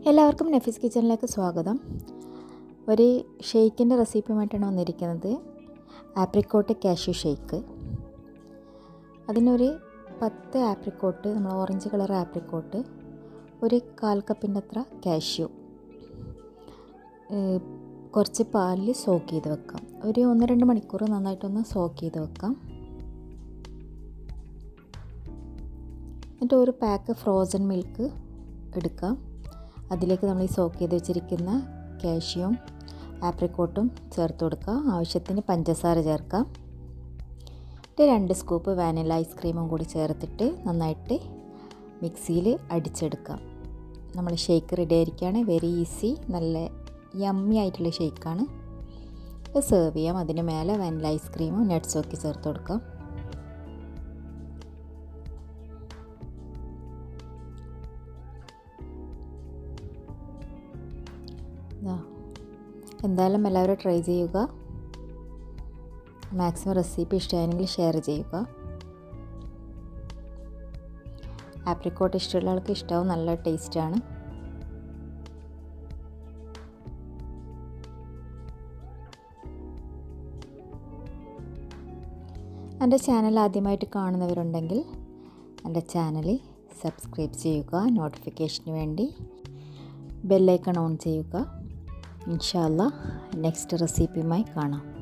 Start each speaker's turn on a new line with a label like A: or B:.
A: എല്ലാവർക്കും നഫീസ് കിച്ചണിലേക്ക് സ്വാഗതം ഒരു ഷെയ്ക്കിൻ്റെ റെസിപ്പിയുമായിട്ടാണ് വന്നിരിക്കുന്നത് ആപ്രിക്കോട്ട് കാഷ്യൂ ഷെയ്ക്ക് അതിനൊരു പത്ത് ആപ്രിക്കോട്ട് നമ്മൾ ഓറഞ്ച് കളർ ആപ്രിക്കോട്ട് ഒരു കാൽ കപ്പിൻ്റെ അത്ര കാഷ്യൂ ഏഹ് കുറച്ച് പാലിൽ സോക്ക് ചെയ്ത് വെക്കാം ഒരു ഒന്ന് രണ്ട് മണിക്കൂർ നന്നായിട്ടൊന്ന് സോക്ക് ചെയ്ത് വെക്കാം എന്നിട്ട് ഒരു പാക്ക് ഫ്രോസൺ മിൽക്ക് എടുക്കാം അതിലേക്ക് നമ്മൾ ഈ സോക്ക് ചെയ്ത് വെച്ചിരിക്കുന്ന കാഷ്യും ആപ്രിക്കോട്ടും ചേർത്ത് കൊടുക്കുക ആവശ്യത്തിന് പഞ്ചസാര ചേർക്കാം എന്നിട്ട് രണ്ട് സ്കൂപ്പ് വാനില ഐസ്ക്രീമും കൂടി ചേർത്തിട്ട് നന്നായിട്ട് മിക്സിയിൽ അടിച്ചെടുക്കാം നമ്മൾ ഷേക്ക് റെഡി ആയിരിക്കുകയാണ് വെരി ഈസി നല്ല യമ്മി ആയിട്ടുള്ള ഷേക്കാണ് ഇത് സെർവ് ചെയ്യാം അതിന് മേലെ വാനില ഐസ്ക്രീമും നട്ട്സും ഒക്കെ ചേർത്ത് കൊടുക്കാം എന്തായാലും എല്ലാവരും ട്രൈ ചെയ്യുക മാക്സിമം റെസിപ്പി ഇഷ്ടമായെങ്കിൽ ഷെയർ ചെയ്യുക ആപ്രിക്കോട്ട് ഇഷ്ടമുള്ള ആൾക്ക് ഇഷ്ടമാവും നല്ല ടേസ്റ്റാണ് എൻ്റെ ചാനൽ ആദ്യമായിട്ട് കാണുന്നവരുണ്ടെങ്കിൽ എൻ്റെ ചാനൽ സബ്സ്ക്രൈബ് ചെയ്യുക നോട്ടിഫിക്കേഷന് വേണ്ടി ബെല്ലൈക്കൺ ഓൺ ചെയ്യുക ഇൻഷാല്ല നെക്സ്റ്റ് റെസിപ്പിയുമായി കാണാം